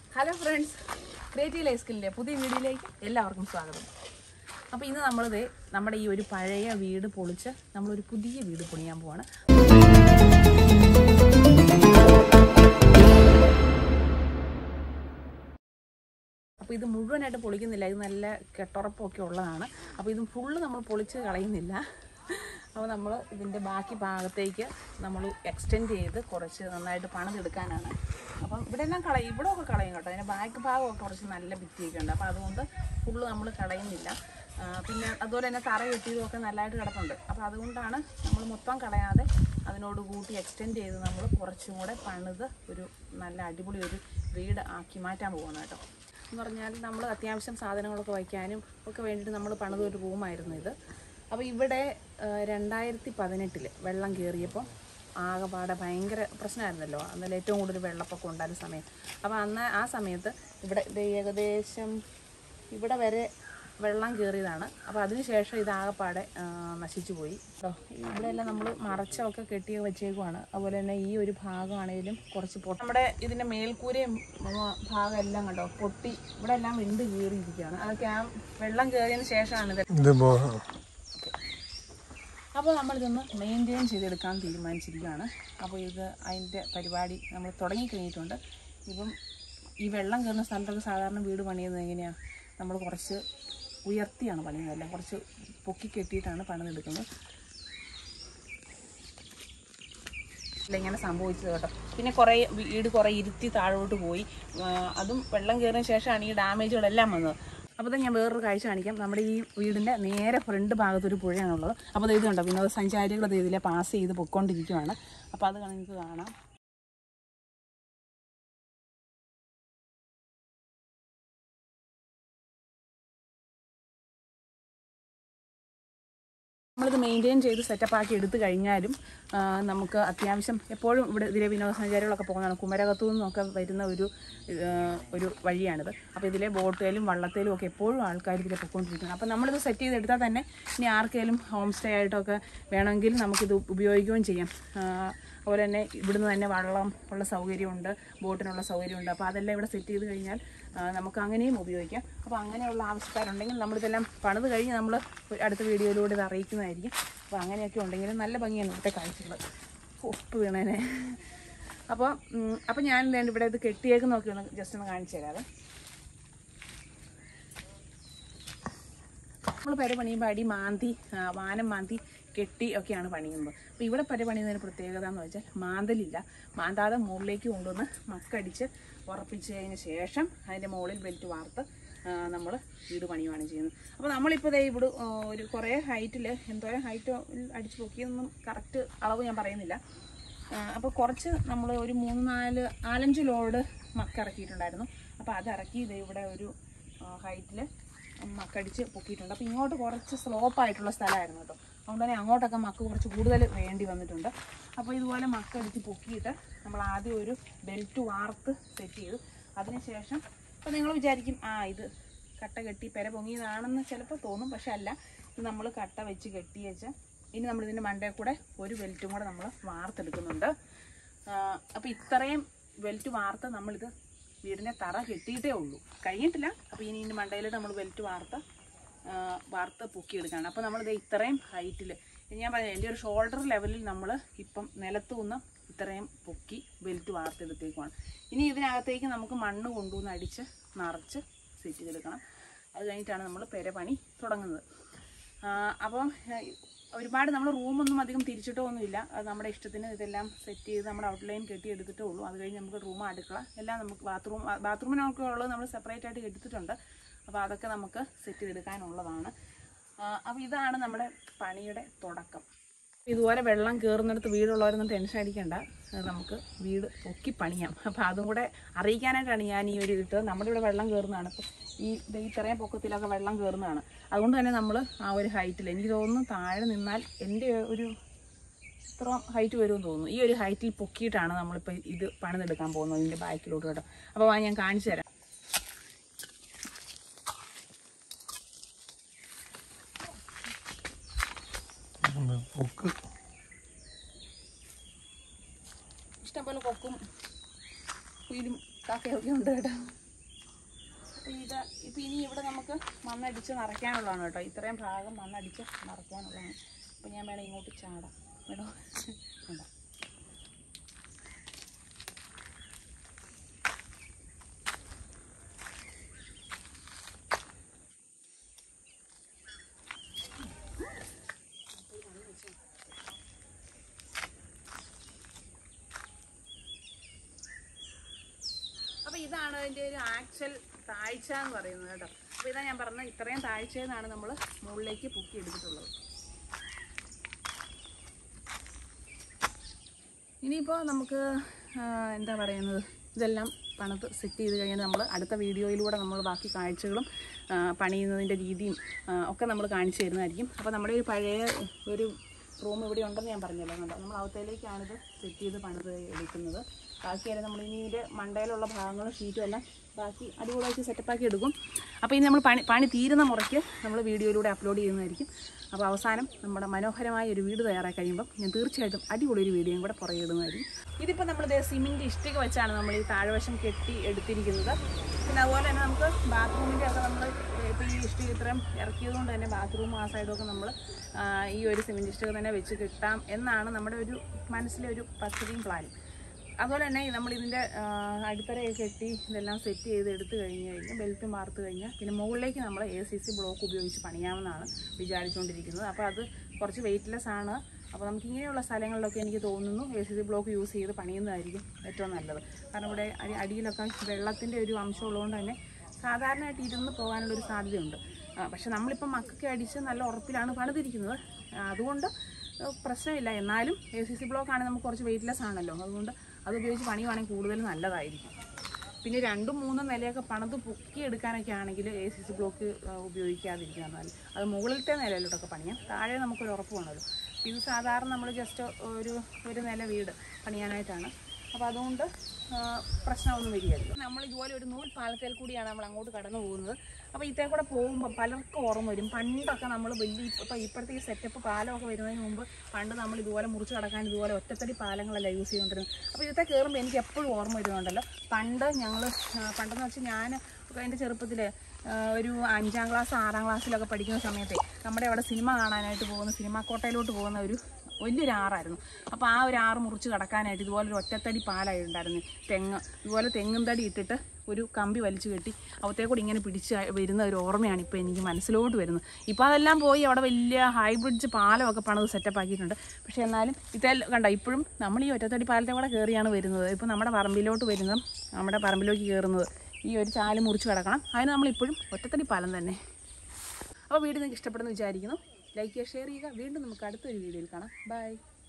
hello friends creative life സ്കില്ലിൻ്റെ പുതിയ വീഡിയോയിലേക്ക് എല്ലാവർക്കും സ്വാഗതം അപ്പോൾ ഇന്ന് നമ്മളിത് നമ്മുടെ ഈ ഒരു പഴയ വീട് പൊളിച്ച് നമ്മളൊരു പുതിയ വീട് പൊളിയാൻ പോവാണ് അപ്പോൾ ഇത് മുഴുവനായിട്ട് പൊളിക്കുന്നില്ല ഇത് നല്ല കെട്ടുറപ്പൊക്കെ ഉള്ളതാണ് അപ്പോൾ ഇത് ഫുള്ള് നമ്മൾ പൊളിച്ച് കളയുന്നില്ല അപ്പോൾ നമ്മൾ ഇതിൻ്റെ ബാക്കി ഭാഗത്തേക്ക് നമ്മൾ എക്സ്റ്റെൻഡ് ചെയ്ത് കുറച്ച് നന്നായിട്ട് പണിതെടുക്കാനാണ് അപ്പം ഇവിടെ എല്ലാം കളയും ഇവിടെ ഒക്കെ കളയും കേട്ടോ അതിൻ്റെ ബാക്ക് ഭാഗമൊക്കെ കുറച്ച് നല്ല ഭിത്തിയൊക്കെ ഉണ്ട് അപ്പോൾ അതുകൊണ്ട് ഫുള്ള് നമ്മൾ കളയുന്നില്ല ആ, പിന്നെ അതുപോലെ തന്നെ തറ കെട്ടിയതും ഒക്കെ നല്ലതായിട്ട് കിടപ്പുണ്ട് അപ്പോൾ അതുകൊണ്ടാണ് നമ്മൾ മൊത്തം കളയാതെ അതിനോട് കൂട്ടി എക്സ്റ്റെൻഡ് ചെയ്ത് നമ്മൾ കുറച്ചും കൂടെ പണിത് ഒരു നല്ല അടിപൊളി ഒരു വീട് ആക്കി മാറ്റാൻ പോകുന്നത് കേട്ടോ എന്ന് പറഞ്ഞാൽ നമ്മൾ അത്യാവശ്യം സാധനങ്ങളൊക്കെ വയ്ക്കാനും ഒക്കെ വേണ്ടിയിട്ട് നമ്മൾ പണിത ഒരു റൂമായിരുന്നു ഇത് അപ്പോൾ ഇവിടെ രണ്ടായിരത്തി പതിനെട്ടിൽ വെള്ളം കയറിയപ്പോൾ ആകെപ്പാടെ ഭയങ്കര പ്രശ്നമായിരുന്നല്ലോ അന്നേരം ഏറ്റവും കൂടുതൽ വെള്ളപ്പൊക്കം ഉണ്ടായിരുന്ന സമയം അപ്പോൾ അന്ന് ആ സമയത്ത് ഇവിടെ ഇത് ഏകദേശം ഇവിടെ വരെ വെള്ളം കയറിയതാണ് അപ്പോൾ അതിനുശേഷം ഇത് ആകെപ്പാടെ ആ, നശിച്ചു പോയി കേട്ടോ ഇവിടെ എല്ലാം നമ്മൾ മറച്ചൊക്കെ കെട്ടി വെച്ചേക്കുവാണ് അതുപോലെ തന്നെ ഈ ഒരു ഭാഗമാണെങ്കിലും കുറച്ച് പൊട്ടി നമ്മുടെ ഇതിൻ്റെ മേൽക്കൂരയും ഉം, ഭാഗം എല്ലാം കണ്ടോ പൊട്ടി ഇവിടെ എല്ലാം വിണ്ട് കീറിയിരിക്കുകയാണ് അതൊക്കെ ആ വെള്ളം കയറിയതിന് ശേഷമാണ് ഇത് ഇത് ബോ- അപ്പോൾ നമ്മളിതൊന്ന് മെയിൻറ്റെയിൻ ചെയ്തെടുക്കാൻ തീരുമാനിച്ചിരിക്കുകയാണ് അപ്പോൾ ഇത് അതിൻ്റെ പരിപാടി നമ്മൾ തുടങ്ങിക്കഴിഞ്ഞിട്ടുണ്ട് ഇപ്പം ഈ വെള്ളം കയറുന്ന സ്ഥലത്തൊക്കെ സാധാരണ വീട് പണിയുന്നത് എങ്ങനെയാണ് നമ്മൾ കുറച്ച് ഉയർത്തിയാണ് പണിയുന്നത് അല്ല കുറച്ച് പൊക്കി കെട്ടിയിട്ടാണ് പണിതെടുക്കുന്നത് ഇല്ല ഇങ്ങനെ സംഭവിച്ചത് കേട്ടോ പിന്നെ കുറേ വീട് കുറേ ഇരുത്തി താഴോട്ട് പോയി ആ, അതും വെള്ളം കയറിയ ശേഷമാണ് ഈ ഡാമേജുകളെല്ലാം വന്നത് അപ്പോൾ ഞാൻ വേറൊരു കാഴ്ച കാണിക്കാം നമ്മുടെ ഈ വീടിൻ്റെ നേരെ ഫ്രണ്ട് ഭാഗത്ത് ഒരു പുഴയാണുള്ളത് അപ്പോൾ ഇത് കണ്ടോ വിനോദസഞ്ചാരികൾ ഇത് ഇതിലെ പാസ് ചെയ്ത് പൊയ്ക്കൊണ്ടിരിക്കുവാണ് അപ്പോൾ അത് നിങ്ങൾക്ക് കാണാം നമ്മളിത് മെയിൻറ്റെയിൻ ചെയ്ത് സെറ്റപ്പ് ആക്കി എടുത്തു കഴിഞ്ഞാലും ആ, നമുക്ക് അത്യാവശ്യം എപ്പോഴും ഇവിടെ ഇതിലെ വിനോദസഞ്ചാരികളൊക്കെ പോകുന്നതാണ് കുമരകത്തു നിന്നൊക്കെ വരുന്ന ഒരു ആ, ഒരു വഴിയാണിത് അപ്പോൾ ഇതിലെ ബോട്ടിലും വള്ളത്തിലും ഒക്കെ എപ്പോഴും ആൾക്കാർ ഇതിലെ പൊയ്ക്കൊണ്ടിരിക്കുന്നത് അപ്പോൾ നമ്മളിത് സെറ്റ് ചെയ്തെടുത്താൽ തന്നെ ഇനി ആർക്കെങ്കിലും ഹോം സ്റ്റേ ആയിട്ടൊക്കെ വേണമെങ്കിൽ നമുക്കിത് ഉപയോഗിക്കുകയും ചെയ്യാം ആ, അതുപോലെ തന്നെ ഇവിടുന്ന് തന്നെ വള്ളം ഉള്ള സൗകര്യമുണ്ട് ബോട്ടിനുള്ള സൗകര്യമുണ്ട് അപ്പോൾ അതെല്ലാം ഇവിടെ സെറ്റ് ചെയ്ത് കഴിഞ്ഞാൽ ആ, നമുക്ക് അങ്ങനെയും ഉപയോഗിക്കാം അപ്പോൾ അങ്ങനെയുള്ള ആവശ്യക്കാരുണ്ടെങ്കിൽ നമ്മളിതെല്ലാം പണിത് കഴിഞ്ഞ് നമ്മൾ അടുത്ത വീഡിയോയിലൂടെ ഇത് അറിയിക്കുന്നതായിരിക്കും അപ്പോൾ അങ്ങനെയൊക്കെ ഉണ്ടെങ്കിൽ നല്ല ഭംഗിയാണ് ഇവിടുത്തെ കാഴ്ചകൾ ഉപ്പ് വീണേനെ അപ്പോൾ ഉം, അപ്പോൾ ഞാൻ എന്തായാലും ഇവിടെ ഇത് കെട്ടിയേക്കുന്നൊക്കെ ഒന്ന് ജസ്റ്റ് ഒന്ന് കാണിച്ചു തരാതെ നമ്മൾ പെര പണിയുമ്പോൾ അടി മാന്തി ആ, വാനം മാന്തി കെട്ടി ഒക്കെയാണ് പണിയുന്നത് അപ്പോൾ ഇവിടെ പെര പണിയുന്നതിന് പ്രത്യേകത എന്ന് വെച്ചാൽ മാന്തലില്ല മാന്താതെ മുകളിലേക്ക് കൊണ്ടുവന്ന് മക്കടിച്ച് ഉറപ്പിച്ചതിന് ശേഷം അതിൻ്റെ മുകളിൽ ബെൽറ്റ് വാർത്ത് നമ്മൾ വീട് പണിയുവാണ് ചെയ്യുന്നത് അപ്പോൾ നമ്മളിപ്പോൾ ദേ ഇവിടെ ആ, ഒരു കുറേ ഹൈറ്റിൽ എന്തോരം ഹൈറ്റ് അടിച്ച് പൊക്കിയൊന്നും കറക്റ്റ് അളവ് ഞാൻ പറയുന്നില്ല അപ്പോൾ കുറച്ച് നമ്മൾ ഒരു മൂന്ന് നാല് നാലഞ്ച് ലോഡ് മക്ക ഇറക്കിയിട്ടുണ്ടായിരുന്നു അപ്പോൾ അത് ഇറക്കി ഇത് ഇവിടെ ഒരു ഹൈറ്റിൽ മക്കടിച്ച് പൊക്കിയിട്ടുണ്ട് അപ്പോൾ ഇങ്ങോട്ട് കുറച്ച് സ്ലോപ്പായിട്ടുള്ള സ്ഥലമായിരുന്നു കേട്ടോ അതുകൊണ്ട് തന്നെ അങ്ങോട്ടൊക്കെ മക്ക് കുറച്ച് കൂടുതൽ വേണ്ടി വന്നിട്ടുണ്ട് അപ്പോൾ ഇതുപോലെ മക്കടിച്ച് പൊക്കിയിട്ട് നമ്മൾ ആദ്യം ഒരു ബെൽറ്റ് വാർത്ത് സെറ്റ് ചെയ്തു അതിനുശേഷം അപ്പോൾ നിങ്ങൾ വിചാരിക്കും ആ ഇത് കട്ട കെട്ടി പെര പൊങ്ങിയതാണെന്ന് ചിലപ്പോൾ തോന്നും പക്ഷെ അല്ല ഇത് നമ്മൾ കട്ട വെച്ച് കെട്ടി വെച്ച് ഇനി നമ്മൾ ഇതിൻ്റെ മണ്ടയിൽ കൂടെ ഒരു ബെൽറ്റും കൂടെ നമ്മൾ വാർത്തെടുക്കുന്നുണ്ട് അപ്പോൾ ഇത്രയും ബെൽറ്റ് വാർത്ത് നമ്മളിത് വീടിൻ്റെ തറ കെട്ടിയിട്ടേ ഉള്ളൂ കഴിഞ്ഞിട്ടില്ല അപ്പോൾ ഇനി ഇതിൻ്റെ മണ്ടയിൽ നമ്മൾ ബെൽറ്റ് വാർത്ത് ആ, വാർത്ത് പൊക്കിയെടുക്കുകയാണ് അപ്പോൾ നമ്മളിത് ഇത്രയും ഹൈറ്റിൽ ഞാൻ പറഞ്ഞ എൻ്റെ ഒരു ഷോൾഡർ ലെവലിൽ നമ്മൾ ഇപ്പം നിലത്തു നിന്ന് ഇത്രയും പൊക്കി ബെൽറ്റ് വാർത്തെടുത്തേക്കുവാണ് ഇനി ഇതിനകത്തേക്ക് നമുക്ക് മണ്ണ് കൊണ്ടുവന്ന് അടിച്ച് നിറച്ച് സെറ്റ് ചെയ്തെടുക്കണം അത് കഴിഞ്ഞിട്ടാണ് നമ്മൾ പെര പണി തുടങ്ങുന്നത് അപ്പം ഒരുപാട് നമ്മൾ റൂമൊന്നും അധികം തിരിച്ചിട്ടോ ഒന്നുമില്ല അത് നമ്മുടെ ഇഷ്ടത്തിന് ഇതെല്ലാം സെറ്റ് ചെയ്ത് നമ്മുടെ ഔട്ട്ലൈൻ കെട്ടി എടുത്തിട്ടേ ഉള്ളൂ അത് കഴിഞ്ഞ് നമുക്ക് റൂം അടുക്കള എല്ലാം നമുക്ക് ബാത്റൂം ബാത്റൂമിനൊക്കെ ഉള്ളത് നമ്മൾ സെപ്പറേറ്റ് ആയിട്ട് എടുത്തിട്ടുണ്ട് അപ്പോൾ അതൊക്കെ നമുക്ക് സെറ്റ് ചെയ്തെടുക്കാനുള്ളതാണ് അപ്പോൾ ഇതാണ് നമ്മുടെ പണിയുടെ തുടക്കം ഇതുപോലെ വെള്ളം കയറുന്നിടത്ത് വീടുള്ളവരൊന്നും ടെൻഷൻ അടിക്കണ്ട അത് നമുക്ക് വീട് പൊക്കി പണിയാം അപ്പോൾ അതും കൂടെ അറിയിക്കാനായിട്ടാണ് ഞാൻ ഈ ഒരു ഇട്ടത് നമ്മുടെ ഇവിടെ വെള്ളം കയറുന്നതാണ് ഇപ്പോൾ ഈ ദേ ഇത്രയും പൊക്കത്തിലൊക്കെ വെള്ളം കയറുന്നതാണ് അതുകൊണ്ട് തന്നെ നമ്മൾ ആ ഒരു ഹൈറ്റിൽ എനിക്ക് തോന്നുന്നു താഴെ നിന്നാൽ എൻ്റെ ഒരു ഇത്ര ഹൈറ്റ് വരുമെന്ന് തോന്നുന്നു ഈ ഒരു ഹൈറ്റിൽ പൊക്കിയിട്ടാണ് നമ്മളിപ്പോൾ ഇത് പണിതെടുക്കാൻ പോകുന്നത് ഇതിൻ്റെ ബാക്കിലോട്ട് കേട്ടോ അപ്പോൾ വാ ഞാൻ കാണിച്ചു തരാം ഒന്ന് പൊക്ക് ഇഷ്ടംപോലെ കൊക്കും കുയിലും കാക്കയൊക്കെ ഉണ്ട് കേട്ടോ അപ്പോൾ ഇത് ഇപ്പം ഇനി ഇവിടെ നമുക്ക് മണ്ണടിച്ച് നിറയ്ക്കാനുള്ളതാണ് കേട്ടോ ഇത്രയും ഭാഗം മണ്ണടിച്ച് നിറയ്ക്കാനുള്ളതാണ് അപ്പോൾ ഞാൻ വേണം ഇങ്ങോട്ട് ചാടാം വേണോ വേണ്ട അപ്പോൾ ഇതാണ് അതിൻ്റെ ഒരു ആക്ച്വൽ താഴ്ച എന്ന് പറയുന്നത് കേട്ടോ അപ്പോൾ ഇതാ ഞാൻ പറഞ്ഞത് ഇത്രയും താഴ്ചയിൽ നിന്നാണ് നമ്മൾ മുകളിലേക്ക് പൊക്കി എടുത്തിട്ടുള്ളത് ഇനിയിപ്പോൾ നമുക്ക് ആ, എന്താ പറയുന്നത് ഇതെല്ലാം പണത്ത് സെറ്റ് ചെയ്ത് കഴിഞ്ഞാൽ നമ്മൾ അടുത്ത വീഡിയോയിലൂടെ നമ്മൾ ബാക്കി കാഴ്ചകളും ആ, പണിയുന്നതിൻ്റെ രീതിയും ആ, ഒക്കെ നമ്മൾ കാണിച്ചു തരുന്നതായിരിക്കും അപ്പോൾ നമ്മുടെ ഒരു പഴയ ഒരു റൂം ഇവിടെ ഉണ്ടെന്ന് ഞാൻ പറഞ്ഞല്ലോ കണ്ടോ നമ്മൾ അവത്തേലേക്കാണിത് സെറ്റ് ചെയ്ത് പണിത് എടുക്കുന്നത് ബാക്കിയെല്ലാം നമ്മൾ ഇനി ഇതിൻ്റെ മണ്ടയിലുള്ള ഭാഗങ്ങളും ഷീറ്റും എല്ലാം ബാക്കി അടിപൊളിയാക്കി സെറ്റപ്പാക്കി എടുക്കും അപ്പോൾ ഇനി നമ്മൾ പണി പണി തീരുന്ന മുറയ്ക്ക് നമ്മൾ വീഡിയോയിലൂടെ അപ്ലോഡ് ചെയ്യുന്നതായിരിക്കും അപ്പോൾ അവസാനം നമ്മുടെ മനോഹരമായ ഒരു വീട് തയ്യാറായി കഴിയുമ്പോൾ ഞാൻ തീർച്ചയായിട്ടും അടിപൊളി ഒരു വീഡിയോയും കൂടെ പുറകെ ഇടുന്നതായിരിക്കും ഇതിപ്പോൾ നമ്മൾ സിമെൻറ്റ് ഇഷ്ടിക വെച്ചാണ് നമ്മൾ ഈ താഴ്വശം കെട്ടി എടുത്തിരിക്കുന്നത് പിന്നെ അതുപോലെ തന്നെ നമുക്ക് ബാത്റൂമിൻ്റെ ഒക്കെ നമ്മൾ ഇപ്പോൾ ഈ ഇഷ്ടിക ഇത്രയും ഇറക്കിയത് കൊണ്ട് തന്നെ ബാത്റൂം ആ സൈഡൊക്കെ നമ്മൾ ഈ ഒരു സിമെൻറ്റ് ഇഷ്ടിക തന്നെ വെച്ച് കിട്ടാം എന്നാണ് നമ്മുടെ ഒരു മനസ്സിലെ ഒരു പദ്ധതിയും പ്ലാനും അതുപോലെ തന്നെ നമ്മൾ ഇതിൻ്റെ അടിത്തറയൊക്കെ കെട്ടി ഇതെല്ലാം സെറ്റ് ചെയ്ത് എടുത്തു കഴിഞ്ഞ് കഴിഞ്ഞാൽ ബെൽറ്റ് മാർത്ത് കഴിഞ്ഞാൽ പിന്നെ മുകളിലേക്ക് നമ്മൾ എ സി സി ബ്ലോക്ക് ഉപയോഗിച്ച് പണിയാമെന്നാണ് വിചാരിച്ചുകൊണ്ടിരിക്കുന്നത് അപ്പോൾ അത് കുറച്ച് വെയിറ്റ്ലെസ് ആണ് അപ്പോൾ നമുക്ക് ഇങ്ങനെയുള്ള സ്ഥലങ്ങളിലൊക്കെ എനിക്ക് തോന്നുന്നു A C C block use ചെയ്ത് പണിയുന്നതായിരിക്കും ഏറ്റവും നല്ലത് കാരണം ഇവിടെ അടി അടിയിലൊക്കെ വെള്ളത്തിൻ്റെ ഒരു അംശം ഉള്ളതുകൊണ്ട് തന്നെ സാധാരണയായിട്ട് ഇരുന്ന് പോകാനുള്ളൊരു സാധ്യതയുണ്ട് ആ, പക്ഷെ നമ്മളിപ്പോൾ മക്കൊക്കെ അടിച്ച് നല്ല ഉറപ്പിലാണ് പണിതിരിക്കുന്നത് ആ, അതുകൊണ്ട് ഏഹ് പ്രശ്നമില്ല എന്നാലും എ സി സി ബ്ലോക്ക് ആണെങ്കിൽ നമുക്ക് കുറച്ച് വെയിറ്റ്ലെസ് ആണല്ലോ അതുകൊണ്ട് അത് ഉപയോഗിച്ച് പണിയുവാണെങ്കിൽ കൂടുതൽ നല്ലതായിരിക്കും പിന്നെ രണ്ടും മൂന്നും നിലയൊക്കെ പണിത് പൊക്കിയെടുക്കാനൊക്കെ ആണെങ്കിൽ എ സി സി ബ്ലോക്ക് ഉപയോഗിക്കാതിരിക്കുക എന്നാൽ അത് മുകളിലത്തെ നിലയിലോട്ടൊക്കെ പണിയാം താഴെ നമുക്കൊരു ഉറപ്പ് വേണമല്ലോ ഇത് സാധാരണ നമ്മൾ ജസ്റ്റ് ഒരു ഒരു നില വീട് പണിയാനായിട്ടാണ് അപ്പോൾ അതുകൊണ്ട് ആ, പ്രശ്നമൊന്നും വരികയില്ല നമ്മൾ ഇതുപോലെ ഒരു നൂൽ പാലത്തിൽ കൂടിയാണ് നമ്മൾ അങ്ങോട്ട് കടന്നു പോകുന്നത് അപ്പോൾ ഇതേ കൂടെ പോകുമ്പോൾ പലർക്കും ഓർമ്മ വരും പണ്ടൊക്കെ നമ്മൾ വലിയ ഇപ്പോൾ ഇപ്പോഴത്തെ ഈ സെറ്റപ്പ് പാലമൊക്കെ വരുന്നതിന് മുമ്പ് പണ്ട് നമ്മൾ ഇതുപോലെ മുറിച്ച് കടക്കാൻ ഇതുപോലെ ഒറ്റത്തടി പാലങ്ങളല്ല യൂസ് ചെയ്തുകൊണ്ടിരുന്നത് അപ്പോൾ ഇതൊക്കെ കയറുമ്പോൾ എനിക്ക് എപ്പോഴും ഓർമ്മ വരുന്നുണ്ടല്ലോ പണ്ട് ഞങ്ങൾ പണ്ടെന്ന് വെച്ചാൽ ഞാൻ എൻ്റെ ചെറുപ്പത്തിൽ ഒരു അഞ്ചാം ക്ലാസ് ആറാം ക്ലാസ്സിലൊക്കെ പഠിക്കുന്ന സമയത്തെ നമ്മുടെ അവിടെ സിനിമ കാണാനായിട്ട് പോകുന്ന സിനിമാ കോട്ടയിലോട്ട് പോകുന്ന ഒരു വലിയൊരു ആറായിരുന്നു അപ്പോൾ ആ ഒരു ആറ് മുറിച്ച് കടക്കാനായിട്ട് ഇതുപോലെ ഒരു ഒറ്റത്തടി പാലായി ഉണ്ടായിരുന്നു തെങ്ങ് ഇതുപോലെ തെങ്ങും തടി ഇട്ടിട്ട് ഒരു കമ്പി വലിച്ചു കെട്ടി അവത്തെ കൂടി ഇങ്ങനെ പിടിച്ച് വരുന്ന ഒരു ഓർമ്മയാണ് ഇപ്പോൾ എനിക്ക് മനസ്സിലോട്ട് വരുന്നത് ഇപ്പോൾ അതെല്ലാം പോയി അവിടെ വലിയ ഹൈബ്രിഡ്ജ് പാലമൊക്കെ പണിത് സെറ്റപ്പ് ആക്കിയിട്ടുണ്ട് പക്ഷേ എന്നാലും ഇതെല്ലാം കണ്ട ഇപ്പോഴും നമ്മൾ ഈ ഒറ്റത്തടി പാലത്തെ കൂടെ കയറിയാണ് വരുന്നത് ഇപ്പോൾ നമ്മുടെ പറമ്പിലോട്ട് വരുന്നത് നമ്മുടെ പറമ്പിലേക്ക് കയറുന്നത് ഈ ഒരു ചാല് മുറിച്ച് കിടക്കണം അതിന് നമ്മളിപ്പോഴും ഒറ്റത്തടി പാലം തന്നെ അപ്പോൾ വീഡിയോ നിങ്ങൾക്ക് ഇഷ്ടപ്പെടുന്നു വിചാരിക്കുന്നു ലൈക്ക് ചെയ്യുക ഷെയർ ചെയ്യുക വീണ്ടും നമുക്ക് അടുത്തൊരു വീഡിയോയിൽ കാണാം ബൈ